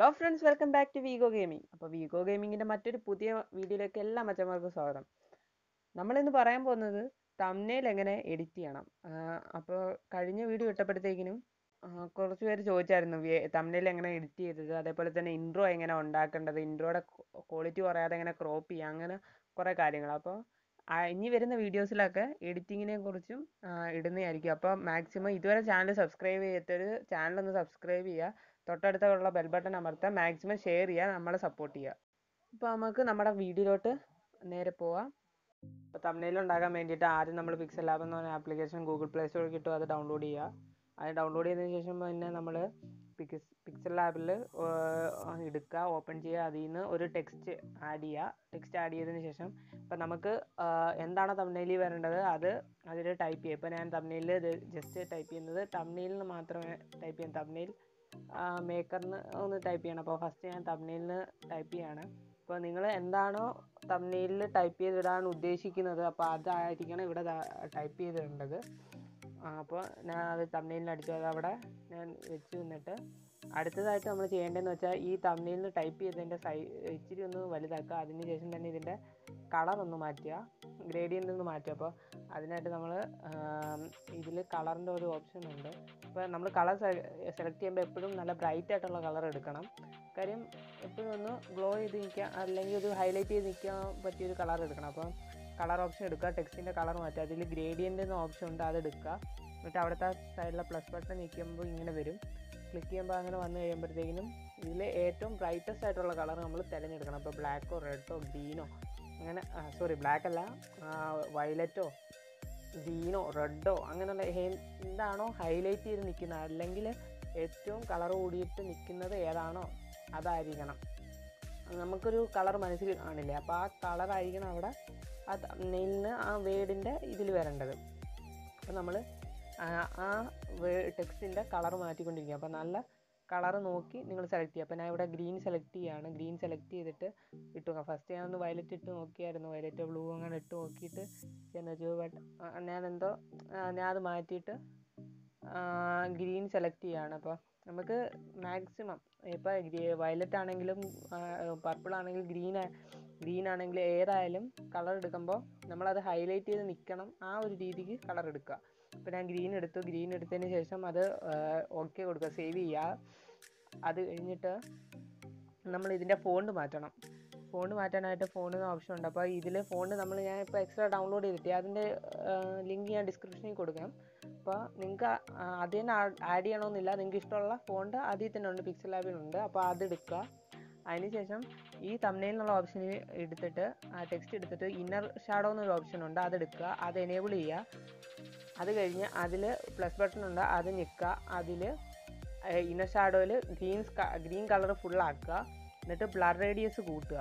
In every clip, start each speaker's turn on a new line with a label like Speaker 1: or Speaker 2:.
Speaker 1: hello friends welcome back to വീഗോ gaming അപ്പോൾ വീഗോ ഗെയിമിങ്ങിൻ്റെ മറ്റൊരു പുതിയ വീഡിയോയിലേക്ക് എല്ലാ മച്ചന്മാർക്കും സ്വാഗതം നമ്മളിന്ന് പറയാൻ പോകുന്നത് തമ്നേൽ എങ്ങനെ എഡിറ്റ് ചെയ്യണം അപ്പോൾ കഴിഞ്ഞ വീഡിയോ ഇട്ടപ്പോഴത്തേക്കിനും ആ, കുറച്ച് പേര് ചോദിച്ചായിരുന്നു തമ്നേൽ എങ്ങനെ എഡിറ്റ് ചെയ്തത് അതേപോലെ തന്നെ ഇൻട്രോ എങ്ങനെ ഉണ്ടാക്കേണ്ടത് ഇൻട്രോയുടെ ക്വാളിറ്റി കുറയാതെ എങ്ങനെ ക്രോപ്പ് ചെയ്യുക അങ്ങനെ കുറേ കാര്യങ്ങൾ അപ്പോൾ ആ, ഇനി വരുന്ന വീഡിയോസിലൊക്കെ എഡിറ്റിങ്ങിനെ കുറിച്ചും ആ, ഇടുന്നതായിരിക്കും അപ്പോൾ മാക്സിമം ഇതുവരെ ചാനൽ സബ്സ്ക്രൈബ് ചെയ്യാത്തൊരു ചാനൽ ഒന്ന് സബ്സ്ക്രൈബ് ചെയ്യുക തൊട്ടടുത്തുള്ള ബെൽ ബട്ടൺ അമർത്താൻ മാക്സിമം ഷെയർ ചെയ്യുക നമ്മളെ സപ്പോർട്ട് ചെയ്യുക അപ്പോൾ നമുക്ക് നമ്മുടെ വീഡിയോയിലോട്ട് നേരെ പോവാം അപ്പോൾ തമിഴിൽ ഉണ്ടാക്കാൻ വേണ്ടിയിട്ട് ആദ്യം നമ്മൾ പിക്സൽ ലാബ് എന്ന് പറഞ്ഞ ആപ്ലിക്കേഷൻ ഗൂഗിൾ പ്ലേ സ്റ്റോറിൽ കിട്ടും അത് ഡൗൺലോഡ് ചെയ്യുക അത് ഡൗൺലോഡ് ചെയ്തതിന് ശേഷം പിന്നെ നമ്മൾ പിക്സ് പിക്സൽ ലാബിൽ എടുക്കുക ഓപ്പൺ ചെയ്യുക അതിൽ നിന്ന് ഒരു ടെക്സ്റ്റ് ആഡ് ചെയ്യുക ടെക്സ്റ്റ് ആഡ് ചെയ്തതിന് ശേഷം ഇപ്പം നമുക്ക് ആ, എന്താണോ തമിഴിൽ വരേണ്ടത് അത് അതിൽ ടൈപ്പ് ചെയ്യുക ഇപ്പോൾ ഞാൻ തമിഴിൽ ജസ്റ്റ് ടൈപ്പ് ചെയ്യുന്നത് തമിഴിൽ മാത്രമേ ടൈപ്പ് ചെയ്യാൻ തമിഴിൽ മേക്കറിന് ഒന്ന് ടൈപ്പ് ചെയ്യണം അപ്പോൾ ഫസ്റ്റ് ഞാൻ തമിഴിൽ ടൈപ്പ് ചെയ്യാണ് അപ്പോൾ നിങ്ങൾ എന്താണോ തമിഴിൽ ടൈപ്പ് ചെയ്തിടാൻ ഉദ്ദേശിക്കുന്നത് അപ്പോൾ അതായിരിക്കണം ഇവിടെ ടൈപ്പ് ചെയ്തിടേണ്ടത് ആ, അപ്പോൾ ഞാൻ അത് തമിഴിൽ അടിച്ചു അത് അവിടെ ഞാൻ വെച്ച് നിന്നിട്ട് അടുത്തതായിട്ട് നമ്മൾ ചെയ്യേണ്ടതെന്ന് വെച്ചാൽ ഈ തമിഴിൽ ടൈപ്പ് ചെയ്തതിൻ്റെ സൈ ഇച്ചിരി ഒന്ന് വലുതാക്കുക അതിന് ശേഷം തന്നെ ഇതിൻ്റെ കളർ ഒന്ന് മാറ്റുക ഗ്രേഡിയൻ്റ് ഒന്ന് മാറ്റുക അപ്പോൾ അതിനായിട്ട് നമ്മൾ ഇതിൽ കളറിൻ്റെ ഒരു ഓപ്ഷൻ ഉണ്ട് അപ്പോൾ നമ്മൾ കളർ സെലക്ട് ചെയ്യുമ്പോൾ എപ്പോഴും നല്ല ബ്രൈറ്റ് ആയിട്ടുള്ള കളർ എടുക്കണം കാര്യം എപ്പോഴും ഒന്ന് ഗ്ലോ ചെയ്ത് നിൽക്കുക അല്ലെങ്കിൽ ഒരു ഹൈലൈറ്റ് ചെയ്ത് നിൽക്കാൻ പറ്റിയൊരു കളർ എടുക്കണം അപ്പം കളർ ഓപ്ഷൻ എടുക്കുക ടെക്സ്റ്റിൻ്റെ കളർ മാറ്റുക അതിൽ ഗ്രേഡിയൻ്റ് എന്ന ഓപ്ഷൻ ഉണ്ട് അത് എടുക്കുക എന്നിട്ട് അവിടുത്തെ സൈഡിലെ പ്ലസ് ബട്ടൺ നിൽക്കുമ്പോൾ ഇങ്ങനെ വരും ക്ലിക്ക് ചെയ്യുമ്പോൾ അങ്ങനെ വന്നു കഴിയുമ്പോഴത്തേക്കിനും ഇതിൽ ഏറ്റവും ബ്രൈറ്റസ്റ്റ് ആയിട്ടുള്ള കളർ നമ്മൾ തിരഞ്ഞെടുക്കണം അപ്പോൾ ബ്ലാക്കോ റെഡോ ഗ്രീനോ അങ്ങനെ സോറി ബ്ലാക്ക് അല്ല വയലറ്റോ ഗ്രീനോ റെഡോ അങ്ങനെയുള്ള ഹേ- എന്താണോ ഹൈലൈറ്റ് ചെയ്ത് നിൽക്കുന്നത് അല്ലെങ്കിൽ ഏറ്റവും കളർ കൂടിയിട്ട് നിൽക്കുന്നത് ഏതാണോ അതായിരിക്കണം നമുക്കൊരു കളർ മനസ്സിൽ കാണില്ലേ അപ്പോൾ ആ കളറായിരിക്കണം അവിടെ ആ നെയിലിന് ആ വേർഡിൻ്റെ ഇതിൽ വരേണ്ടത് അപ്പോൾ നമ്മൾ ആ ടെക്സ്റ്റിൻ്റെ കളർ മാറ്റിക്കൊണ്ടിരിക്കുക അപ്പോൾ നല്ല കളർ നോക്കി നിങ്ങൾ സെലക്ട് ചെയ്യുക അപ്പോൾ ഞാൻ ഇവിടെ ഗ്രീൻ സെലക്ട് ചെയ്യുകയാണ് ഗ്രീൻ സെലക്ട് ചെയ്തിട്ട് ഇട്ടു നോക്കാം ഫസ്റ്റ് ഞാൻ ഒന്ന് വയലറ്റ് ഇട്ട് നോക്കിയായിരുന്നു വയലറ്റ് ബ്ലൂ അങ്ങനെ ഇട്ട് നോക്കിയിട്ട് എന്ന് വെച്ചു ബട്ട് ഞാൻ എന്തോ ഞാൻ അത് മാറ്റിയിട്ട് ഗ്രീൻ സെലക്ട് ചെയ്യുകയാണ് അപ്പോൾ നമുക്ക് മാക്സിമം ഇപ്പോൾ വയലറ്റ് ആണെങ്കിലും പർപ്പിൾ ആണെങ്കിലും ഗ്രീൻ ഗ്രീൻ ആണെങ്കിലും ഏതായാലും കളർ എടുക്കുമ്പോൾ നമ്മളത് ഹൈലൈറ്റ് ചെയ്ത് നിൽക്കണം ആ ഒരു രീതിക്ക് കളർ എടുക്കുക ഇപ്പോൾ ഞാൻ ഗ്രീൻ എടുത്തു ഗ്രീൻ എടുത്തതിന് ശേഷം അത് ഓക്കെ കൊടുക്കുക സേവ് ചെയ്യുക അത് കഴിഞ്ഞിട്ട് നമ്മൾ ഇതിൻ്റെ ഫോണ്ട് മാറ്റണം ഫോണ്ട് മാറ്റാനായിട്ട് ഫോണിന് ഓപ്ഷൻ ഉണ്ട് അപ്പോൾ ഇതിൽ ഫോണ്ട് നമ്മൾ ഞാൻ ഇപ്പോൾ എക്സ്ട്രാ ഡൗൺലോഡ് ചെയ്തിട്ട് അതിൻ്റെ ലിങ്ക് ഞാൻ ഡിസ്ക്രിപ്ഷനിൽ കൊടുക്കാം അപ്പോൾ നിങ്ങൾക്ക് അത് തന്നെ ആഡ് ചെയ്യണമെന്നില്ല നിങ്ങൾക്ക് ഇഷ്ടമുള്ള ഫോണ്ട് അതിൽ തന്നെ ഉണ്ട് പിക്സൽ ലാബിലുണ്ട് അപ്പോൾ അത് എടുക്കുക അതിനുശേഷം ഈ തമിഴിൽ നിന്നുള്ള ഓപ്ഷൻ എടുത്തിട്ട് ആ ടെക്സ്റ്റ് എടുത്തിട്ട് ഇന്നർ ഷാഡോ എന്നൊരു ഓപ്ഷൻ ഉണ്ട് അത് എടുക്കുക അത് എനേബിൾ ചെയ്യുക അത് കഴിഞ്ഞ് അതിൽ പ്ലസ് ബട്ടൺ ഉണ്ട് അത് ഞെക്കുക അതിൽ ഇന്നർ ഷാഡോയിൽ ഗ്രീൻ ഗ്രീൻ കളർ ഫുള്ളാക്കുക എന്നിട്ട് ബ്ലർ റേഡിയസ് കൂട്ടുക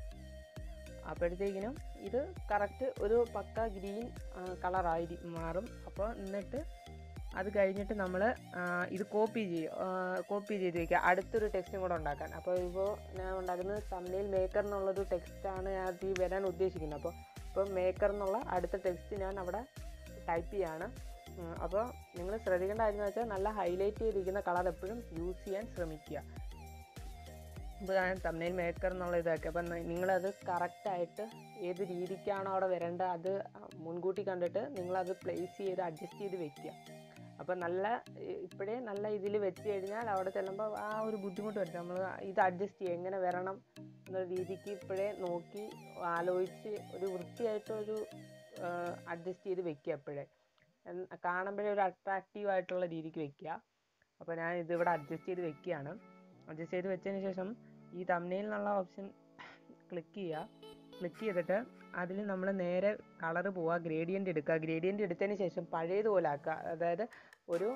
Speaker 1: അപ്പോഴത്തേക്കിനും ഇത് കറക്റ്റ് ഒരു പക്ക ഗ്രീൻ കളറായി മാറും അപ്പോൾ എന്നിട്ട് അത് കഴിഞ്ഞിട്ട് നമ്മൾ ഇത് കോപ്പി ചെയ്യും കോപ്പി ചെയ്ത് വയ്ക്കുക അടുത്തൊരു ടെക്സ്റ്റും കൂടെ ഉണ്ടാക്കാൻ അപ്പോൾ ഇപ്പോൾ ഞാൻ ഉണ്ടാക്കുന്നത് തമിഴിൽ മേക്കർ എന്നുള്ളൊരു ടെക്സ്റ്റാണ് ഞാൻ അതിൽ വരാൻ ഉദ്ദേശിക്കുന്നത് അപ്പോൾ ഇപ്പോൾ മേക്കർ എന്നുള്ള അടുത്ത ടെക്സ്റ്റ് ഞാൻ അവിടെ ടൈപ്പ് ചെയ്യാണ് ഉം, അപ്പോൾ നിങ്ങൾ ശ്രദ്ധിക്കേണ്ട കാര്യം എന്ന് വെച്ചാൽ നല്ല ഹൈലൈറ്റ് ചെയ്തിരിക്കുന്ന കളർ എപ്പോഴും യൂസ് ചെയ്യാൻ ശ്രമിക്കുക ഇപ്പോൾ ഞാൻ തമിഴിൽ മേക്കർ എന്നുള്ള ഇതാക്കി അപ്പം നിങ്ങളത് കറക്റ്റായിട്ട് ഏത് രീതിക്കാണോ അവിടെ വരേണ്ടത് അത് മുൻകൂട്ടി കണ്ടിട്ട് നിങ്ങളത് പ്ലേസ് ചെയ്ത് അഡ്ജസ്റ്റ് ചെയ്ത് വെക്കുക അപ്പം നല്ല ഇ- ഇപ്പോഴേ നല്ല ഇതിൽ വെച്ച് കഴിഞ്ഞാൽ അവിടെ ചെല്ലുമ്പോൾ ആ ഒരു ബുദ്ധിമുട്ട് വരും നമ്മൾ ഇത് അഡ്ജസ്റ്റ് ചെയ്യുക എങ്ങനെ വരണം എന്നുള്ള രീതിക്ക് ഇപ്പോഴേ നോക്കി ആലോചിച്ച് ഒരു വൃത്തിയായിട്ടൊരു അഡ്ജസ്റ്റ് ചെയ്ത് വെക്കുക എപ്പോഴേ എൻ- കാണുമ്പോഴേ ഒരു അട്രാക്റ്റീവ് ആയിട്ടുള്ള രീതിക്ക് വെക്കുക അപ്പോൾ ഞാൻ ഇതിവിടെ അഡ്ജസ്റ്റ് ചെയ്ത് വെക്കുകയാണ് അഡ്ജസ്റ്റ് ചെയ്ത് വെച്ചതിന് ശേഷം ഈ തമിഴിൽ നിന്നുള്ള ഓപ്ഷൻ ക്ലിക്ക് ചെയ്യുക ക്ലിക്ക് ചെയ്തിട്ട് അതിൽ നമ്മൾ നേരെ കളർ പോവുക ഗ്രേഡിയൻ്റ് എടുക്കുക ഗ്രേഡിയൻ്റ് എടുത്തതിന് ശേഷം പഴയതുപോലെ ആക്കുക അതായത് ഒരു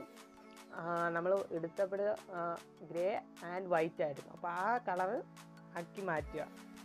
Speaker 1: നമ്മൾ എടുത്തപ്പോൾ ഗ്രേ ആൻഡ് വൈറ്റ് ആയിരുന്നു അപ്പോൾ ആ കളർ ആക്കി മാറ്റുക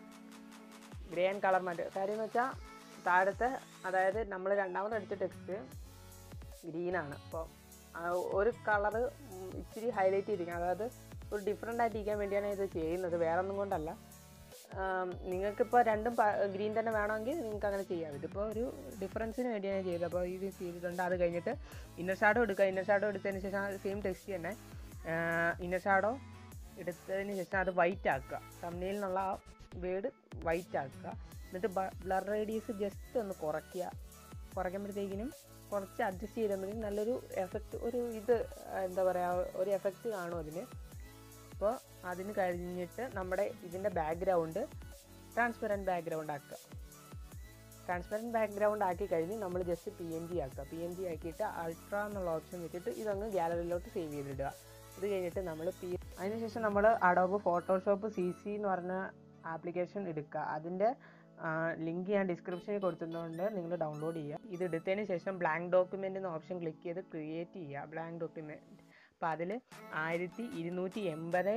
Speaker 1: ഗ്രേ ആൻഡ് കളർ മാറ്റുക കാര്യം എന്ന് വെച്ചാൽ താഴത്തെ അതായത് നമ്മൾ രണ്ടാമത് അടിച്ച ടെക്സ്റ്റ് ഗ്രീനാണ് അപ്പോൾ ഒരു കളറ് ഇച്ചിരി ഹൈലൈറ്റ് ചെയ്തിരിക്കണം അതായത് ഒരു ഡിഫറെൻ്റ് ആയിട്ട് ഇരിക്കാൻ വേണ്ടിയാണ് ഇത് ചെയ്യുന്നത് വേറെ ഒന്നും കൊണ്ടല്ല നിങ്ങൾക്കിപ്പോൾ രണ്ടും ഗ്രീൻ തന്നെ വേണമെങ്കിൽ നിങ്ങൾക്ക് അങ്ങനെ ചെയ്യാം ഇതിപ്പോൾ ഒരു ഡിഫറൻസിന് വേണ്ടിയാണ് ചെയ്തത് അപ്പോൾ ഇത് ചെയ്തിട്ടുണ്ട് അത് കഴിഞ്ഞിട്ട് ഇന്നർ ഷാഡോ എടുക്കുക ഇന്നർ ഷാഡോ എടുത്തതിന് ശേഷം സെയിം ടെക്സ്റ്റ് തന്നെ ഇന്നർ ഷാഡോ എടുത്തതിന് ശേഷം അത് വൈറ്റ് ആക്കുക തമ്മിൽ നിന്നുള്ള ആ വേർഡ് വൈറ്റ് ആക്കുക എന്നിട്ട് ബ്ലർ റേഡിയസ് ജസ്റ്റ് ഒന്ന് കുറയ്ക്കുക കുറയ്ക്കുമ്പോഴത്തേക്കിനും കുറച്ച് അഡ്ജസ്റ്റ് ചെയ്തുമ്പോഴേക്കും നല്ലൊരു എഫക്റ്റ് ഒരു ഇത് എന്താ പറയുക ഒരു എഫക്റ്റ് കാണും അതിന് അപ്പോൾ അതിന് കഴിഞ്ഞിട്ട് നമ്മുടെ ഇതിൻ്റെ ബാക്ക്ഗ്രൗണ്ട് ട്രാൻസ്പെറൻറ്റ് ബാക്ക്ഗ്രൗണ്ട് ആക്കുക ട്രാൻസ്പെറൻറ്റ് ബാക്ക്ഗ്രൗണ്ട് ആക്കി കഴിഞ്ഞ് നമ്മൾ ജസ്റ്റ് പി എൻ ജി ആക്കുക പി എൻ ജി ആക്കിയിട്ട് അൾട്ര എന്നുള്ള ഓപ്ഷൻ വെച്ചിട്ട് ഇതങ്ങ് ഗാലറിയിലോട്ട് സേവ് ചെയ്തിടുക ഇത് കഴിഞ്ഞിട്ട് നമ്മൾ പി അതിനുശേഷം നമ്മൾ അഡോബ് ഫോട്ടോഷോപ്പ് സി സി എന്ന് പറഞ്ഞ ആപ്ലിക്കേഷൻ എടുക്കുക അതിൻ്റെ ലിങ്ക് ഞാൻ ഡിസ്ക്രിപ്ഷനിൽ കൊടുത്തിട്ടുണ്ട് നിങ്ങൾ ഡൗൺലോഡ് ചെയ്യുക ഇത് എടുത്തതിന് ശേഷം ബ്ലാങ്ക് ഡോക്യുമെൻ്റ് എന്ന ഓപ്ഷൻ ക്ലിക്ക് ചെയ്ത് ക്രിയേറ്റ് ചെയ്യുക ബ്ലാങ്ക് ഡോക്യുമെൻറ്റ് അപ്പോൾ അതിൽ ആയിരത്തി ഇരുന്നൂറ്റി എൺപത്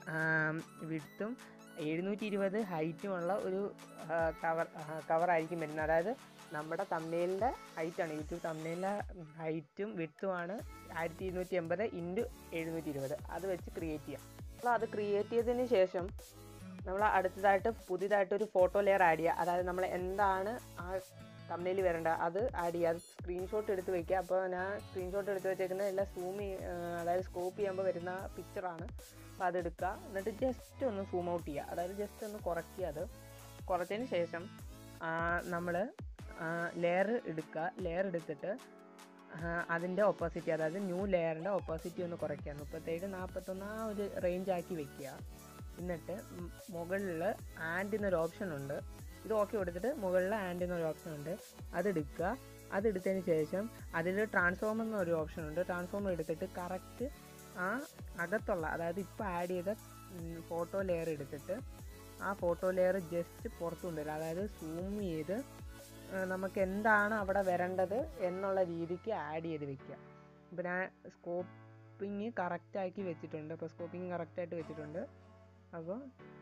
Speaker 1: വിടുത്തും എഴുന്നൂറ്റി ഇരുപത് ഹൈറ്റുമുള്ള ഒരു കവർ കവറായിരിക്കും വരുന്നത് അതായത് നമ്മുടെ തമ്മേലിൻ്റെ ഹൈറ്റാണ് യൂട്യൂബ് തമ്മേലിൻ്റെ ഹൈറ്റും വിട്ടുമാണ് ആയിരത്തി ഇരുന്നൂറ്റി എൺപത് ഇൻറ്റു എഴുന്നൂറ്റി ഇരുപത് അത് വെച്ച് ക്രിയേറ്റ് ചെയ്യാം അപ്പോൾ അത് ക്രിയേറ്റ് ചെയ്തതിന് ശേഷം നമ്മൾ അടുത്തതായിട്ട് പുതിയതായിട്ട് ഒരു ഫോട്ടോ ലെയർ ആഡ് ചെയ്യുക അതായത് നമ്മൾ എന്താണ് ആ തമ്മിൽ വരേണ്ടത് അത് ആഡ് ചെയ്യുക അത് സ്ക്രീൻഷോട്ട് എടുത്ത് വെക്കുക അപ്പോൾ ഞാൻ സ്ക്രീൻഷോട്ട് എടുത്ത് വെച്ചേക്കുന്നത് എല്ലാം സൂം അതായത് സ്കോപ്പ് ചെയ്യുമ്പോൾ വരുന്ന പിക്ചറാണ് അപ്പോൾ അതെടുക്കുക എന്നിട്ട് ജസ്റ്റ് ഒന്ന് സൂം ഔട്ട് ചെയ്യുക അതായത് ജസ്റ്റ് ഒന്ന് കുറയ്ക്കുക അത് കുറച്ചതിന് ശേഷം നമ്മൾ ലെയർ എടുക്കുക ലെയർ എടുത്തിട്ട് അതിൻ്റെ ഓപ്പോസിറ്റ് അതായത് ന്യൂ ലെയറിൻ്റെ ഓപ്പോസിറ്റ് ഒന്ന് കുറയ്ക്കുക മുപ്പത്തേഴ് നാൽപ്പത്തൊന്ന് ആ ഒരു റേഞ്ച് ആക്കി വെക്കുക എന്നിട്ട് മുകളിൽ ആൻഡ് എന്നൊരു ഓപ്ഷൻ ഉണ്ട് ഇത് ഓക്കെ കൊടുത്തിട്ട് മുകളിൽ ആൻഡ് എന്നൊരു ഓപ്ഷൻ ഉണ്ട് അതെടുക്കുക അതെടുത്തതിന് ശേഷം അതിൽ ട്രാൻസ്ഫോം എന്നൊരു ഓപ്ഷൻ ഉണ്ട് ട്രാൻസ്ഫോം എടുത്തിട്ട് കറക്റ്റ് ആ അകത്തുള്ള അതായത് ഇപ്പോൾ ആഡ് ചെയ്ത ഫോട്ടോ ലെയർ എടുത്തിട്ട് ആ ഫോട്ടോ ലെയർ ജസ്റ്റ് പുറത്തു കൊണ്ടുവരിക അതായത് സൂം ചെയ്ത് നമുക്ക് എന്താണ് അവിടെ വരേണ്ടത് എന്നുള്ള രീതിക്ക് ആഡ് ചെയ്ത് വെക്കുക ഇപ്പോൾ ഞാൻ സ്കോപ്പിങ് കറക്റ്റാക്കി വെച്ചിട്ടുണ്ട് അപ്പോൾ സ്കോപ്പിങ് കറക്റ്റായിട്ട് വെച്ചിട്ടുണ്ട് അപ്പോൾ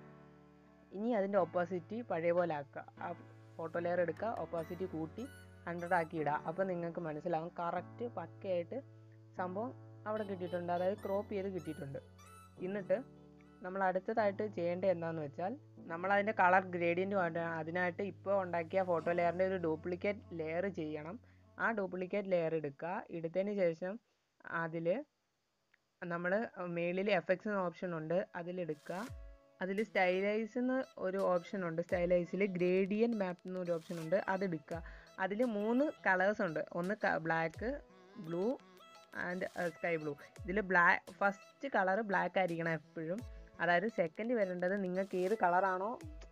Speaker 1: ഇനി അതിൻ്റെ ഓപ്പോസിറ്റ് പഴയ പോലെ ആക്കുക ആ ഫോട്ടോ ലെയർ എടുക്കുക ഓപ്പോസിറ്റ് കൂട്ടി ഹൺഡ്രഡ് ആക്കി ഇടുക അപ്പോൾ നിങ്ങൾക്ക് മനസ്സിലാവും കറക്റ്റ് പക്കയായിട്ട് സംഭവം അവിടെ കിട്ടിയിട്ടുണ്ട് അതായത് ക്രോപ്പ് ചെയ്ത് കിട്ടിയിട്ടുണ്ട് എന്നിട്ട് നമ്മൾ അടുത്തതായിട്ട് ചെയ്യേണ്ടത് എന്താണെന്ന് വെച്ചാൽ നമ്മൾ അതിൻ്റെ കളർ ഗ്രേഡിയൻറ്റ് വേണ്ട അതിനായിട്ട് ഇപ്പോൾ ഉണ്ടാക്കിയ ഫോട്ടോ ലെയറിൻ്റെ ഒരു ഡ്യൂപ്ലിക്കേറ്റ് ലെയർ ചെയ്യണം ആ ഡ്യൂപ്ലിക്കേറ്റ് ലെയർ എടുക്കുക എടുത്തതിന് ശേഷം അതിൽ നമ്മൾ മേളിൽ എഫക്ട്സ് എന്ന ഓപ്ഷൻ ഉണ്ട് അതിലെടുക്കുക അതിൽ സ്റ്റൈലൈസ് എന്ന് ഒരു ഓപ്ഷൻ ഉണ്ട് സ്റ്റൈലൈസിൽ ഗ്രേഡിയൻ മാപ്പ് എന്നൊരു ഓപ്ഷൻ ഉണ്ട് അതെടുക്കുക അതിൽ മൂന്ന് കളേഴ്സ് ഉണ്ട് ഒന്ന് black blue and sky blue ഇതിൽ ബ്ലാക്ക് ഫസ്റ്റ് കളർ ബ്ലാക്ക് ആയിരിക്കണം എപ്പോഴും അതായത് സെക്കൻഡ് വരേണ്ടത് നിങ്ങൾക്ക് ഏത് കളറാണോ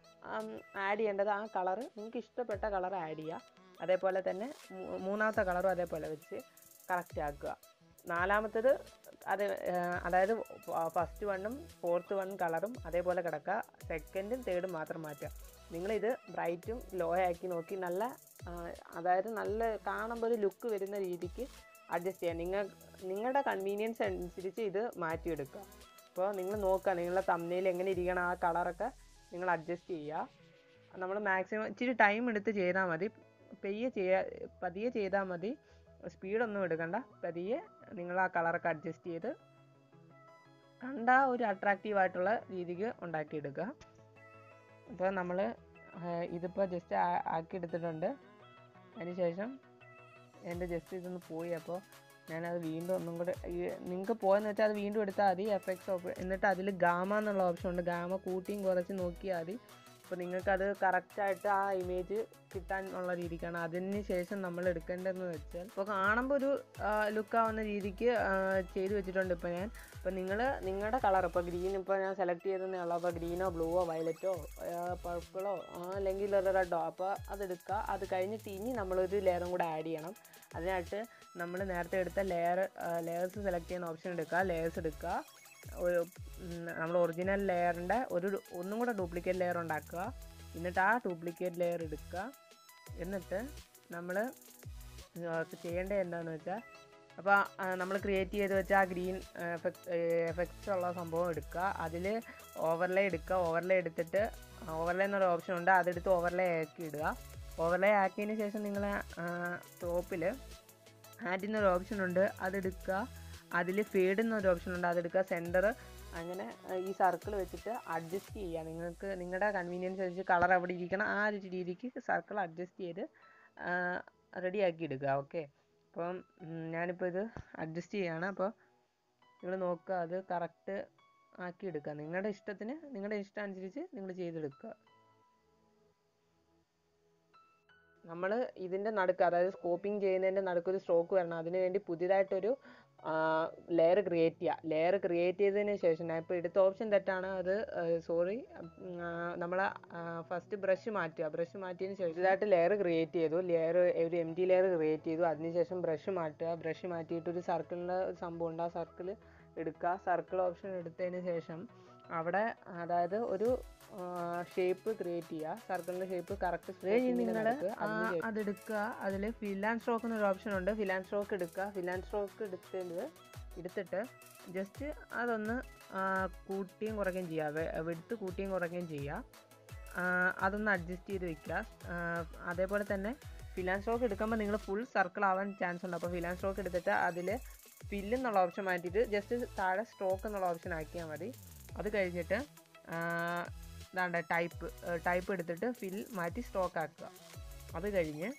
Speaker 1: ആഡ് ചെയ്യേണ്ടത് ആ കളർ നിങ്ങൾക്ക് ഇഷ്ടപ്പെട്ട കളർ ആഡ് ചെയ്യുക അതേപോലെ തന്നെ മൂന്നാമത്തെ കളറും അതേപോലെ വെച്ച് കറക്റ്റ് ആക്കുക നാലാമത്തത് അത് അതായത് ഫസ്റ്റ് വണ്ണും ഫോർത്ത് വൺ കളറും അതേപോലെ കിടക്കുക സെക്കൻഡും തേർഡും മാത്രം മാറ്റുക നിങ്ങളിത് ബ്രൈറ്റും ലോ ആക്കി നോക്കി നല്ല അതായത് നല്ല കാണുമ്പോൾ ഒരു ലുക്ക് വരുന്ന രീതിക്ക് അഡ്ജസ്റ്റ് ചെയ്യുക നിങ്ങൾ നിങ്ങളുടെ കൺവീനിയൻസ് അനുസരിച്ച് ഇത് മാറ്റിയെടുക്കുക അപ്പോൾ നിങ്ങൾ നോക്കുക നിങ്ങളുടെ തമ്മയിൽ എങ്ങനെ ഇരിക്കണം ആ കളറൊക്കെ നിങ്ങൾ അഡ്ജസ്റ്റ് ചെയ്യുക നമ്മൾ മാക്സിമം ഇച്ചിരി ടൈം എടുത്ത് ചെയ്താൽ മതി പെയ്യെ ചെയ്യാ പതിയെ ചെയ്താൽ മതി സ്പീഡൊന്നും എടുക്കണ്ട പതിയെ നിങ്ങൾ ആ കളറൊക്കെ അഡ്ജസ്റ്റ് ചെയ്ത് കണ്ട ഒരു അട്രാക്റ്റീവ് ആയിട്ടുള്ള രീതിക്ക് ഉണ്ടാക്കിയെടുക്കുക അപ്പോൾ നമ്മൾ ഇതിപ്പോൾ ജസ്റ്റ് ആക്കി എടുത്തിട്ടുണ്ട് അതിനുശേഷം എൻ്റെ ജസ്റ്റ് ഇതൊന്ന് പോയി അപ്പോൾ ഞാനത് വീണ്ടും ഒന്നും കൂടെ നിങ്ങൾക്ക് പോയെന്ന് വെച്ചാൽ അത് വീണ്ടും എടുത്താൽ മതി എഫക്ട്സ് ഓപ്പ് എന്നിട്ട് അതിൽ ഗാമ എന്നുള്ള ഓപ്ഷൻ ഉണ്ട് ഗാമ കൂട്ടിയും കുറച്ച് നോക്കിയാൽ മതി അപ്പോൾ നിങ്ങൾക്കത് കറക്റ്റായിട്ട് ആ ഇമേജ് കിട്ടാനുള്ള രീതിക്കാണ് അതിന് ശേഷം നമ്മൾ എടുക്കേണ്ടതെന്ന് വെച്ചാൽ ഇപ്പോൾ കാണുമ്പോൾ ഒരു ലുക്കാവുന്ന രീതിക്ക് ചെയ്ത് വെച്ചിട്ടുണ്ട് ഇപ്പോൾ ഞാൻ അപ്പോൾ നിങ്ങൾ നിങ്ങളുടെ കളർ ഇപ്പോൾ ഗ്രീൻ ഇപ്പോൾ ഞാൻ സെലക്ട് ചെയ്തതേ ഉള്ളൂ അപ്പോൾ ഗ്രീനോ ബ്ലൂവോ വയലറ്റോ പർപ്പിളോ അല്ലെങ്കിൽ റെഡോ അപ്പോൾ അതെടുക്കുക അത് കഴിഞ്ഞിട്ട് ഇനി നമ്മളൊരു ലെയറും കൂടെ ആഡ് ചെയ്യണം അതിനായിട്ട് നമ്മൾ നേരത്തെ എടുത്ത ലെയർ ലെയേഴ്സ് സെലക്ട് ചെയ്യുന്ന ഓപ്ഷൻ എടുക്കുക ലെയേഴ്സ് എടുക്കുക ഒരു നമ്മൾ ഒറിജിനൽ ലെയറിൻ്റെ ഒരു ഒന്നും കൂടെ ഡ്യൂപ്ലിക്കേറ്റ് ലെയർ ഉണ്ടാക്കുക എന്നിട്ട് ആ ഡ്യൂപ്ലിക്കേറ്റ് ലെയർ എടുക്കുക എന്നിട്ട് നമ്മൾ ചെയ്യേണ്ടത് എന്താണെന്ന് വെച്ചാൽ അപ്പോൾ നമ്മൾ ക്രിയേറ്റ് ചെയ്ത് വെച്ച ആ ഗ്രീൻ എഫക്ട് എഫക്ട്സ് ഉള്ള സംഭവം എടുക്കുക അതിൽ ഓവർലേ എടുക്കുക ഓവർലേ എടുത്തിട്ട് ഓവർലേ എന്നൊരു ഓപ്ഷൻ ഉണ്ട് അതെടുത്ത് ഓവർലേ ആക്കി ഇടുക ഓവർലേ ആക്കിയതിന് ശേഷം നിങ്ങൾ ടോപ്പിൽ ആഡ് എന്നൊരു ഓപ്ഷൻ ഉണ്ട് അതെടുക്കുക അതിൽ ഫീഡ് എന്നൊരു ഓപ്ഷൻ ഉണ്ട് അതെടുക്കുക സെൻറ്റർ അങ്ങനെ ഈ സർക്കിൾ വെച്ചിട്ട് അഡ്ജസ്റ്റ് ചെയ്യുക നിങ്ങൾക്ക് നിങ്ങളുടെ കൺവീനിയൻസ് അനുസരിച്ച് കളർ എവിടെ ഇരിക്കണം ആ ഒരു രീതിക്ക് സർക്കിൾ അഡ്ജസ്റ്റ് ചെയ്ത് റെഡി ആക്കി എടുക്കുക ഓക്കെ അപ്പം ഞാനിപ്പോൾ ഇത് അഡ്ജസ്റ്റ് ചെയ്യുകയാണ് അപ്പോൾ നിങ്ങൾ നോക്കുക അത് കറക്റ്റ് ആക്കി എടുക്കുക നിങ്ങളുടെ ഇഷ്ടത്തിന് നിങ്ങളുടെ ഇഷ്ടം അനുസരിച്ച് നിങ്ങൾ ചെയ്തെടുക്കുക നമ്മൾ ഇതിൻ്റെ നടുക്ക് അതായത് സ്കോപ്പിംഗ് ചെയ്യുന്നതിൻ്റെ നടുക്ക് ഒരു സ്ട്രോക്ക് വരണം അതിന് വേണ്ടി പുതിയതായിട്ടൊരു ലെയർ ക്രിയേറ്റ് ചെയ്യുക ലെയർ ക്രിയേറ്റ് ചെയ്തതിന് ശേഷം ഞാൻ ഇപ്പോൾ എടുത്ത ഓപ്ഷൻ തെറ്റാണ് അത് സോറി നമ്മൾ ഫസ്റ്റ് ബ്രഷ് മാറ്റുക ബ്രഷ് മാറ്റിയതിന് ശേഷം പുതിയതായിട്ട് ലെയർ ക്രിയേറ്റ് ചെയ്തു ലെയർ ഒരു എം ടി ലെയർ ക്രിയേറ്റ് ചെയ്തു അതിനുശേഷം ബ്രഷ് മാറ്റുക ബ്രഷ് മാറ്റിയിട്ട് ഒരു സർക്കിളിൻ്റെ ഒരു സംഭവം ഉണ്ട് ആ സർക്കിൾ എടുക്കുക സർക്കിൾ ഓപ്ഷൻ എടുത്തതിന് ശേഷം അവിടെ അതായത് ഒരു ഷേപ്പ് ക്രിയേറ്റ് ചെയ്യുക സർക്കിളിൻ്റെ ഷേപ്പ് കറക്റ്റ് നിങ്ങൾ അതെടുക്കുക അതിൽ ഫിൽ ആൻഡ് സ്ട്രോക്ക് എന്നൊരു ഓപ്ഷൻ ഉണ്ട് ഫിൽ ആൻഡ് സ്ട്രോക്ക് എടുക്കുക ഫിൽ ആൻഡ് സ്ട്രോക്ക് എടുത്തത് എടുത്തിട്ട് ജസ്റ്റ് അതൊന്ന് കൂട്ടിയും കുറയ്ക്കുകയും ചെയ്യുക വെടുത്ത് കൂട്ടിയും കുറയ്ക്കുകയും ചെയ്യുക അതൊന്ന് അഡ്ജസ്റ്റ് ചെയ്ത് വെക്കുക അതേപോലെ തന്നെ ഫിൽ ആൻഡ് സ്ട്രോക്ക് എടുക്കുമ്പോൾ നിങ്ങൾ ഫുൾ സർക്കിൾ ആവാൻ ചാൻസ് ഉണ്ട് അപ്പോൾ ഫിൽ ആൻഡ് സ്ട്രോക്ക് എടുത്തിട്ട് അതിൽ ഫില്ല് എന്നുള്ള ഓപ്ഷൻ മാറ്റിയിട്ട് ജസ്റ്റ് താഴെ സ്ട്രോക്ക് എന്നുള്ള ഓപ്ഷൻ ആക്കിയാൽ മതി അത് കഴിഞ്ഞിട്ട് ഇതാണ്ട് ടൈപ്പ് ടൈപ്പ് എടുത്തിട്ട് ഫിൽ മാറ്റി സ്റ്റോക്ക് ആക്കുക അത് കഴിഞ്ഞ്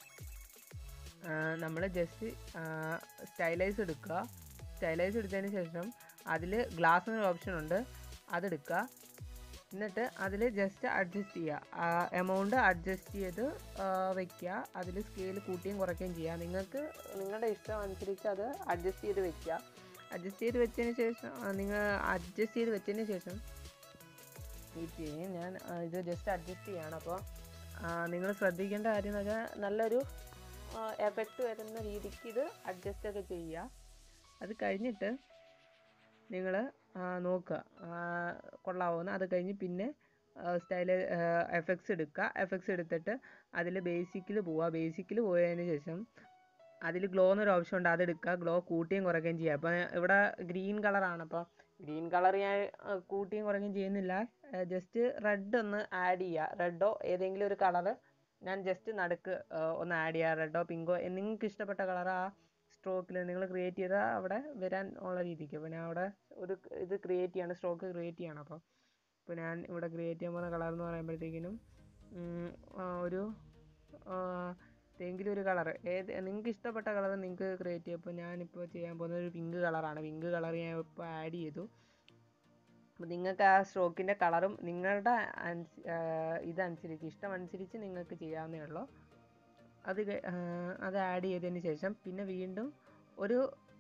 Speaker 1: നമ്മൾ ജസ്റ്റ് സ്റ്റൈലൈസ് എടുക്കുക സ്റ്റൈലൈസ് എടുത്തതിന് ശേഷം അതിൽ ഗ്ലാസ് എന്നൊരു ഓപ്ഷൻ ഉണ്ട് അതെടുക്കുക എന്നിട്ട് അതിൽ ജസ്റ്റ് അഡ്ജസ്റ്റ് ചെയ്യുക എമൗണ്ട് അഡ്ജസ്റ്റ് ചെയ്ത് വെക്കുക അതിൽ സ്കെയിൽ കൂട്ടിയും കുറയ്ക്കുകയും ചെയ്യുക നിങ്ങൾക്ക് നിങ്ങളുടെ ഇഷ്ടം അനുസരിച്ച് അത് അഡ്ജസ്റ്റ് ചെയ്ത് വെക്കുക അഡ്ജസ്റ്റ് ചെയ്ത് വെച്ചതിന് ശേഷം നിങ്ങൾ അഡ്ജസ്റ്റ് ചെയ്ത് വെച്ചതിന് ശേഷം വെയിറ്റ് ചെയ്യും ഞാൻ ഇത് ജസ്റ്റ് അഡ്ജസ്റ്റ് ചെയ്യാണ് അപ്പോൾ നിങ്ങൾ ശ്രദ്ധിക്കേണ്ട കാര്യം എന്ന് വെച്ചാൽ നല്ലൊരു എഫക്റ്റ് വരുന്ന രീതിക്ക് ഇത് അഡ്ജസ്റ്റ് ഒക്കെ ചെയ്യുക അത് കഴിഞ്ഞിട്ട് നിങ്ങൾ നോക്കുക കൊള്ളാവുന്ന അത് കഴിഞ്ഞ് പിന്നെ സ്റ്റൈല് എഫക്ട്സ് എടുക്കുക എഫക്ട്സ് എടുത്തിട്ട് അതിൽ ബേസിക്കിൽ പോവുക ബേസിക്കിൽ പോയതിന് ശേഷം അതിൽ ഗ്ലോ എന്നൊരു ഓപ്ഷൻ ഉണ്ട് അതെടുക്കുക ഗ്ലോ കൂട്ടുകയും കുറയ്ക്കുകയും ചെയ്യുക അപ്പോൾ ഇവിടെ ഗ്രീൻ കളറാണ് അപ്പോൾ ഗ്രീൻ കളർ ഞാൻ കൂട്ടിയും കുറയ്ക്കുകയും ചെയ്യുന്നില്ല ജസ്റ്റ് റെഡ് ഒന്ന് ആഡ് ചെയ്യുക റെഡോ ഏതെങ്കിലും ഒരു കളറ് ഞാൻ ജസ്റ്റ് നടുക്ക് ഒന്ന് ആഡ് ചെയ്യുക റെഡോ പിങ്കോ നിങ്ങൾക്ക് ഇഷ്ടപ്പെട്ട കളർ ആ സ്ട്രോക്കിൽ നിങ്ങൾ ക്രിയേറ്റ് ചെയ്താൽ അവിടെ വരാൻ ഉള്ള രീതിക്ക് അപ്പോൾ ഞാൻ അവിടെ ഒരു ഇത് ക്രിയേറ്റ് ചെയ്യാണ് സ്ട്രോക്ക് ക്രിയേറ്റ് ചെയ്യണം അപ്പോൾ ഇപ്പോൾ ഞാൻ ഇവിടെ ക്രിയേറ്റ് ചെയ്യാൻ പോകുന്ന കളർ എന്ന് പറയുമ്പോഴത്തേക്കിനും ഒരു ഏതെങ്കിലും ഒരു കളർ ഏത് നിങ്ങൾക്ക് ഇഷ്ടപ്പെട്ട കളർ നിങ്ങൾക്ക് ക്രിയേറ്റ് ചെയ്യാം ഇപ്പോൾ ഞാനിപ്പോൾ ചെയ്യാൻ പോകുന്നത് ഒരു പിങ്ക് കളറാണ് പിങ്ക് കളർ ഞാൻ ഇപ്പോൾ ആഡ് ചെയ്തു അപ്പോൾ നിങ്ങൾക്ക് ആ സ്ട്രോക്കിൻ്റെ കളറും നിങ്ങളുടെ ഇതനുസരിച്ച് ഇഷ്ടമനുസരിച്ച് നിങ്ങൾക്ക് ചെയ്യാവുന്നേ ഉള്ളൂ അത് അത് ആഡ് ചെയ്തതിന് ശേഷം പിന്നെ വീണ്ടും ഒരു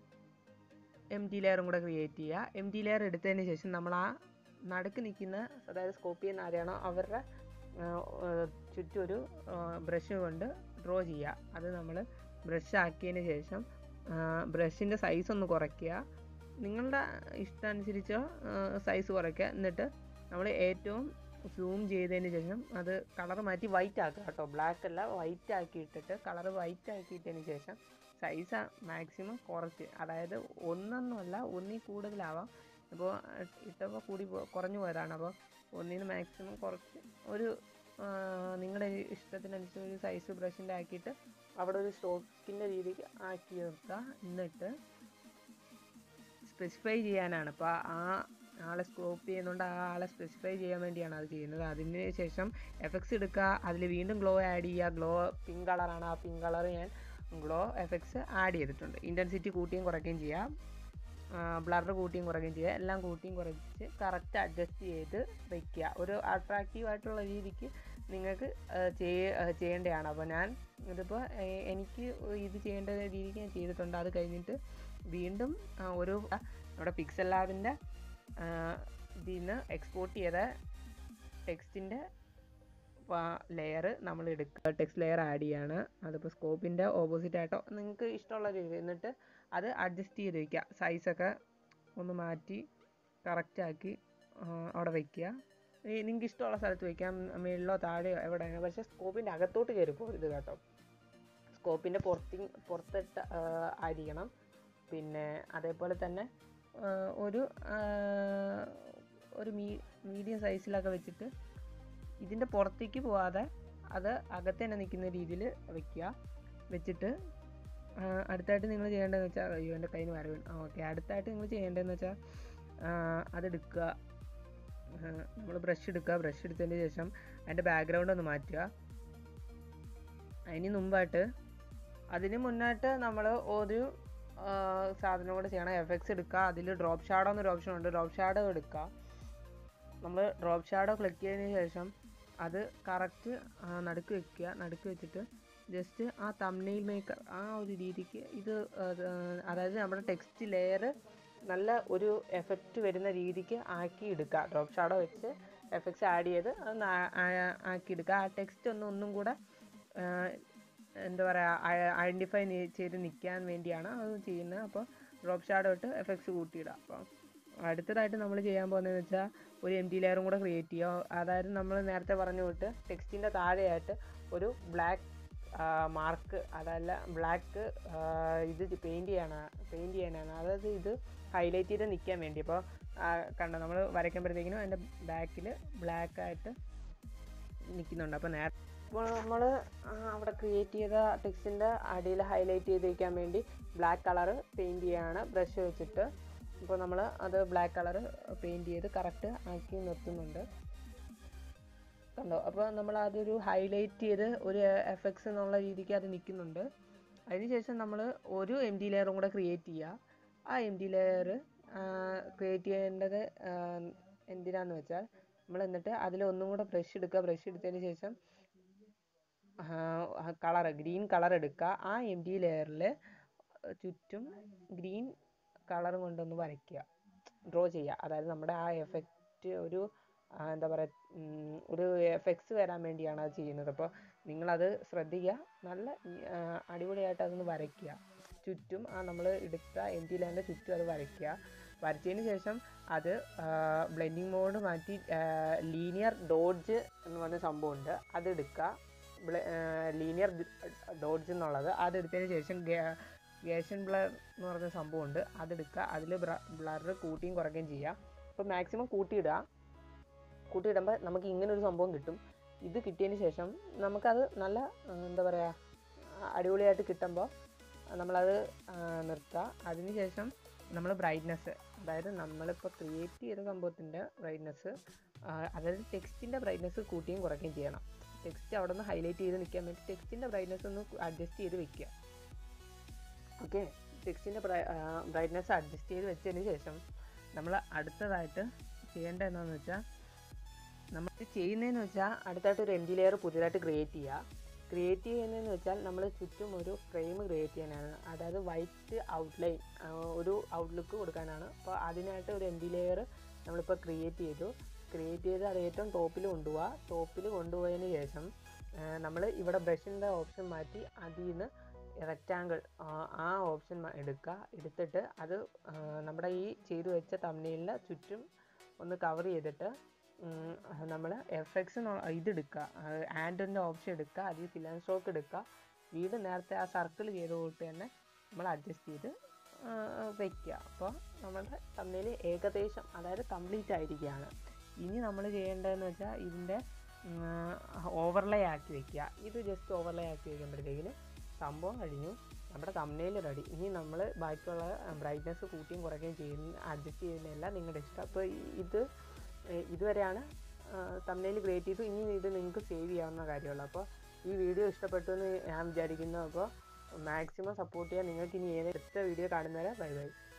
Speaker 1: എം ടി ലെയറും കൂടെ ക്രിയേറ്റ് ചെയ്യുക എം ടി ലെയർ എടുത്തതിന് ശേഷം നമ്മൾ ആ നടുക്ക് നിൽക്കുന്ന അതായത് സ്കോപ്പ് ചെയ്യുന്ന ആരെയാണോ അവരുടെ ചുറ്റും ഒരു ബ്രഷ് കൊണ്ട് ഡ്രോ ചെയ്യുക അത് നമ്മൾ ബ്രഷ് ആക്കിയതിന് ശേഷം ബ്രഷിൻ്റെ സൈസ് ഒന്ന് കുറയ്ക്കുക നിങ്ങളുടെ ഇഷ്ടമനുസരിച്ച് സൈസ് കുറയ്ക്കുക എന്നിട്ട് നമ്മൾ ഏറ്റവും സൂം ചെയ്തതിന് ശേഷം അത് കളർ മാറ്റി വൈറ്റ് ആക്കുക കേട്ടോ ബ്ലാക്ക് അല്ല വൈറ്റ് ആക്കി ഇട്ടിട്ട് കളർ വൈറ്റ് ആക്കിയിട്ടതിന് ശേഷം സൈസ് മാക്സിമം കുറച്ച് അതായത് ഒന്നൊന്നുമല്ല ഒന്നിൽ കൂടുതലാവാം അപ്പോൾ ഇട്ടപ്പോൾ കൂടി കുറഞ്ഞു പോയതാണ് അപ്പോൾ ഒന്നിന് മാക്സിമം കുറച്ച് ഒരു നിങ്ങളുടെ ഇഷ്ടത്തിനനുസരിച്ച് ഒരു സൈസ് ബ്രഷിൻ്റെ ആക്കിയിട്ട് അവിടെ ഒരു സ്റ്റോക്കിൻ്റെ രീതിക്ക് ആക്കി നിർത്തുക എന്നിട്ട് സ്പെസിഫൈ ചെയ്യാനാണ് അപ്പോൾ ആ ആളെ സ്കോപ്പ് ചെയ്യുന്നതുകൊണ്ട് ആ ആളെ സ്പെസിഫൈ ചെയ്യാൻ വേണ്ടിയാണ് അത് ചെയ്യുന്നത് അതിന് ശേഷം എഫക്ട്സ് എടുക്കുക അതിൽ വീണ്ടും ഗ്ലോ ആഡ് ചെയ്യുക ഗ്ലോ പിങ്ക് കളറാണ് ആ പിങ്ക് കളർ ഞാൻ ഗ്ലോ എഫക്ട്സ് ആഡ് ചെയ്തിട്ടുണ്ട് ഇൻറ്റൻസിറ്റി കൂട്ടിയും കുറയ്ക്കുകയും ചെയ്യാം ബ്ലർ കൂട്ടിയും കുറയ്ക്കുകയും ചെയ്യുക എല്ലാം കൂട്ടിയും കുറച്ച് കറക്റ്റ് അഡ്ജസ്റ്റ് ചെയ്ത് വെക്കുക ഒരു അട്രാക്റ്റീവ് ആയിട്ടുള്ള രീതിക്ക് നിങ്ങൾക്ക് ചെയ്യേണ്ടതാണ് അപ്പോൾ ഞാൻ ഇതിപ്പോൾ എനിക്ക് ഇത് ചെയ്യേണ്ട രീതിക്ക് ഞാൻ ചെയ്തിട്ടുണ്ട് അത് കഴിഞ്ഞിട്ട് വീണ്ടും ഒരു നമ്മുടെ പിക്സൽ ലാബിൻ്റെ ഇതിൽ നിന്ന് എക്സ്പോർട്ട് ചെയ്ത ടെക്സ്റ്റിൻ്റെ ലെയർ നമ്മൾ എടുക്കുക ടെക്സ്റ്റ് ലെയർ ആഡ് ചെയ്യാണ് അതിപ്പോൾ സ്കോപ്പിൻ്റെ ഓപ്പോസിറ്റ് ആയിട്ടോ നിങ്ങൾക്ക് ഇഷ്ടമുള്ള രീതി എന്നിട്ട് അത് അഡ്ജസ്റ്റ് ചെയ്ത് വയ്ക്കുക സൈസൊക്കെ ഒന്ന് മാറ്റി കറക്റ്റാക്കി അവിടെ വയ്ക്കുക നിങ്ങൾക്ക് ഇഷ്ടമുള്ള സ്ഥലത്ത് വയ്ക്കാം മേളിലോ താഴെയോ എവിടെ പക്ഷേ സ്കോപ്പിൻ്റെ അകത്തോട്ട് കയറി പോകരുത് കേട്ടോ സ്കോപ്പിൻ്റെ പുറത്തി പുറത്തിട്ട് അരിയണം പിന്നെ അതേപോലെ തന്നെ ഒരു ഒരു മീ മീഡിയം സൈസിലൊക്കെ വെച്ചിട്ട് ഇതിൻ്റെ പുറത്തേക്ക് പോവാതെ അത് അകത്ത് തന്നെ നിൽക്കുന്ന രീതിയിൽ വെക്കുക വെച്ചിട്ട് അടുത്തായിട്ട് നിങ്ങൾ ചെയ്യേണ്ടതെന്ന് വെച്ചാൽ അയ്യോ എൻ്റെ കയ്യിൽ നിന്ന് വരവ് ആ ഓക്കെ അടുത്തായിട്ട് നിങ്ങൾ ചെയ്യേണ്ടതെന്ന് വെച്ചാൽ അതെടുക്കുക നമ്മൾ ബ്രഷ് എടുക്കുക ബ്രഷ് എടുത്തതിന് ശേഷം അതിൻ്റെ ബാക്ക്ഗ്രൗണ്ട് ഒന്ന് മാറ്റുക അതിന് മുമ്പായിട്ട് അതിന് മുന്നായിട്ട് നമ്മൾ ഒരു സാധനം കൂടെ ചെയ്യണം എഫക്ട്സ് എടുക്കുക അതിൽ ഡ്രോപ്പ് ഷാഡോ എന്നൊരു ഓപ്ഷൻ ഉണ്ട് ഡ്രോപ്പ് ഷാഡോ എടുക്കുക നമ്മൾ ഡ്രോപ്പ് ഷാഡോ ക്ലിക്ക് ചെയ്തതിന് ശേഷം അത് കറക്റ്റ് നടുക്ക് വെക്കുക നടുക്ക് വെച്ചിട്ട് ജസ്റ്റ് ആ തമ്നെയിൽ മേക്കർ ആ ഒരു രീതിക്ക് ഇത് അത് അതായത് നമ്മുടെ ടെക്സ്റ്റ് ലെയർ നല്ല ഒരു എഫക്റ്റ് വരുന്ന രീതിക്ക് ആക്കി എടുക്കുക ഡ്രോപ്പ് ഷാഡോ വെച്ച് എഫക്ട്സ് ആഡ് ചെയ്ത് ഒന്ന് ആ- ആ- ആക്കി എടുക്കുക ആ ടെക്സ്റ്റ് ഒന്ന് ഒന്നും കൂടെ ആ, എന്താ പറയുക ഐഡൻറ്റിഫൈ ചെയ്ത് നിൽക്കാൻ വേണ്ടിയാണ് അത് ചെയ്യുന്നത് അപ്പോൾ ഡ്രോപ്പ് ഷാഡോ ഇട്ട് എഫക്ട്സ് കൂട്ടിയിടുക അപ്പോൾ അടുത്തതായിട്ട് നമ്മൾ ചെയ്യാൻ പോകുന്നതെന്ന് വെച്ചാൽ ഒരു എം ടി ലെയറും കൂടെ ക്രിയേറ്റ് ചെയ്യുക അതായത് നമ്മൾ നേരത്തെ പറഞ്ഞു വിട്ട് ടെക്സ്റ്റിൻ്റെ താഴെയായിട്ട് ഒരു ബ്ലാക്ക് മാർക്ക് അതല്ല ബ്ലാക്ക് ഇത് പെയിൻറ് ചെയ്യണം പെയിൻറ് ചെയ്യാനാണ് അതായത് ഇത് ഹൈലൈറ്റ് ചെയ്ത് നിൽക്കാൻ വേണ്ടി അപ്പോൾ കണ്ടോ നമ്മൾ വരയ്ക്കുമ്പോഴത്തേക്കിനും അതിൻ്റെ ബാക്കിൽ ബ്ലാക്ക് ആയിട്ട് നിൽക്കുന്നുണ്ട് അപ്പോൾ നേരത്തെ ഇപ്പോൾ നമ്മൾ അവിടെ ക്രിയേറ്റ് ചെയ്ത ടെക്സ്റ്റിൻ്റെ അടിയിൽ ഹൈലൈറ്റ് ചെയ്ത് വയ്ക്കാൻ വേണ്ടി ബ്ലാക്ക് കളർ പെയിൻറ് ചെയ്യാണ് ബ്രഷ് വെച്ചിട്ട് ഇപ്പോൾ നമ്മൾ അത് ബ്ലാക്ക് കളർ പെയിൻറ് ചെയ്ത് കറക്റ്റ് ആക്കി നിർത്തുന്നുണ്ട് കണ്ടോ അപ്പോൾ നമ്മൾ അതൊരു ഹൈലൈറ്റ് ചെയ്ത് ഒരു എഫക്ട്സ് എന്നുള്ള രീതിക്ക് അത് നിൽക്കുന്നുണ്ട് അതിനുശേഷം നമ്മൾ ഒരു എം ഡി ലെയറും കൂടെ ക്രിയേറ്റ് ചെയ്യുക ആ എം ഡി ലെയർ ക്രിയേറ്റ് ചെയ്യേണ്ടത് ആ, എന്തിനാന്ന് വെച്ചാൽ നമ്മൾ എന്നിട്ട് അതിൽ ഒന്നും കൂടെ ബ്രഷ് എടുക്കുക ബ്രഷ് എടുത്തതിന് ശേഷം കളർ ഗ്രീൻ കളർ എടുക്കുക ആ എം ഡി ലെയറിൽ ചുറ്റും ഗ്രീൻ കളർ കൊണ്ടൊന്ന് വരയ്ക്കുക ഡ്രോ ചെയ്യുക അതായത് നമ്മുടെ ആ എഫക്റ്റ് ഒരു ആ, എന്താ പറയുക ഒരു എഫക്ട്സ് വരാൻ വേണ്ടിയാണ് അത് ചെയ്യുന്നത് അപ്പോൾ നിങ്ങളത് ശ്രദ്ധിക്കുക നല്ല ആ, അടിപൊളിയായിട്ട് അതൊന്ന് വരയ്ക്കുക ചുറ്റും ആ നമ്മൾ എടുത്ത എം ടി ലാൻഡ് ചുറ്റും അത് വരയ്ക്കുക വരച്ചതിന് ശേഷം അത് ബ്ലെൻഡിങ് മോഡ് മാറ്റി ലീനിയർ ഡോഡ്ജ് എന്ന് പറഞ്ഞ സംഭവമുണ്ട് അത് എടുക്കുക ലീനിയർ ഡോഡ്ജ് എന്നുള്ളത് അതെടുത്തതിന് ശേഷം ഗേഷൻ ബ്ലർ എന്ന് പറഞ്ഞ സംഭവമുണ്ട് അതെടുക്കുക അതിൽ ബ്ലർ കൂട്ടിയും കുറയ്ക്കുകയും ചെയ്യുക അപ്പോൾ മാക്സിമം കൂട്ടിയിടുക കൂട്ടിയിടുമ്പോൾ നമുക്ക് ഇങ്ങനെ ഒരു സംഭവം കിട്ടും ഇത് കിട്ടിയതിന് ശേഷം നമുക്കത് നല്ല ആ, എന്താ പറയുക അടിപൊളിയായിട്ട് കിട്ടുമ്പോൾ നമ്മളത് ആ, നിർത്തുക അതിന് ശേഷം നമ്മൾ ബ്രൈറ്റ്നസ് അതായത് നമ്മളിപ്പോൾ ക്രിയേറ്റ് ചെയ്ത സംഭവത്തിൻ്റെ ബ്രൈറ്റ്നസ് അതായത് ടെക്സ്റ്റിൻ്റെ ബ്രൈറ്റ്നസ് കൂട്ടിയും കുറയ്ക്കുകയും ചെയ്യണം ടെക്സ്റ്റ് അവിടെ നിന്ന് ഹൈലൈറ്റ് ചെയ്ത് നിൽക്കാൻ വേണ്ടി ടെക്സ്റ്റിൻ്റെ ബ്രൈറ്റ്നസ് ഒന്ന് അഡ്ജസ്റ്റ് ചെയ്ത് വെക്കുക ഓക്കെ ടെക്സ്റ്റിൻ്റെ ബ്രൈറ്റ്നസ് അഡ്ജസ്റ്റ് ചെയ്ത് വെച്ചതിന് ശേഷം നമ്മൾ അടുത്തതായിട്ട് ചെയ്യേണ്ടത് എന്താണെന്ന് വെച്ചാൽ നമ്മൾ ചെയ്യുന്നതെന്ന് വെച്ചാൽ അടുത്തായിട്ട് ഒരു എം ഡി ലെയർ പുതിയതായിട്ട് ക്രിയേറ്റ് ചെയ്യുക ക്രിയേറ്റ് ചെയ്യുന്നതെന്ന് വെച്ചാൽ നമ്മൾ ചുറ്റും ഒരു ഫ്രെയിം ക്രിയേറ്റ് ചെയ്യാനാണ് അതായത് വൈറ്റ് ഔട്ട്ലൈൻ ഒരു ഔട്ട്ലുക്ക് കൊടുക്കാനാണ് അപ്പോൾ അതിനായിട്ട് ഒരു എം ഡി ലെയർ നമ്മളിപ്പോൾ ക്രിയേറ്റ് ചെയ്തു ക്രിയേറ്റ് ചെയ്ത് അത് ഏറ്റവും ടോപ്പിൽ കൊണ്ടുപോവുക ടോപ്പിൽ കൊണ്ടുപോയതിന് ശേഷം നമ്മൾ ഇവിടെ ബ്രഷിൻ്റെ ഓപ്ഷൻ മാറ്റി അതിൽ നിന്ന് റെക്റ്റാങ്കിൾ ആ ഓപ്ഷൻ എടുക്കുക എടുത്തിട്ട് അത് ആ, നമ്മുടെ ഈ ചെയ്തു വെച്ച തമ്മിലിൻ്റെ ചുറ്റും ഒന്ന് കവർ ചെയ്തിട്ട് നമ്മൾ എഫ് എക്സ് ഇതെടുക്കുക ആൻഡിൻ്റെ ഓപ്ഷൻ എടുക്കുക അതിൽ ഫിലൻ സ്ട്രോക്ക് എടുക്കുക വീട് നേരത്തെ ആ സർക്കിൾ ചെയ്ത കൂട്ട് തന്നെ നമ്മൾ അഡ്ജസ്റ്റ് ചെയ്ത് ആ, വയ്ക്കുക അപ്പോൾ നമ്മുടെ തമ്മിൽ ഏകദേശം അതായത് കംപ്ലീറ്റ് ആയിരിക്കുകയാണ് ഇനി നമ്മൾ ചെയ്യേണ്ടതെന്ന് വെച്ചാൽ ഇതിൻ്റെ ഓവർലേ ആക്കി വെക്കുക ഇത് ജസ്റ്റ് ഓവർലേ ആക്കി വയ്ക്കുമ്പോഴത്തേക്കിന് സംഭവം കഴിഞ്ഞു നമ്മുടെ തമ്മിൽ റെഡി ഇനി നമ്മൾ ബാക്കിയുള്ള ബ്രൈറ്റ്നസ് കൂട്ടിയും കുറയ്ക്കുകയും ചെയ്യുന്ന അഡ്ജസ്റ്റ് ചെയ്യുന്നതെല്ലാം നിങ്ങളുടെ ഇഷ്ടം അപ്പോൾ ഇത് ഏഹ് ഇതുവരെയാണ് തമ്മിൽ ക്രിയേറ്റ് ചെയ്തു ഇനി ഇത് നിങ്ങൾക്ക് സേവ് ചെയ്യാവുന്ന കാര്യമുള്ളൂ അപ്പോൾ ഈ വീഡിയോ ഇഷ്ടപ്പെട്ടു എന്ന് ഞാൻ വിചാരിക്കുന്നു അപ്പോൾ മാക്സിമം സപ്പോർട്ട് ചെയ്യാൻ നിങ്ങൾക്ക് ഇനി ഏത് അടുത്ത വീഡിയോ കാണുന്നവരെ ബൈ ബൈ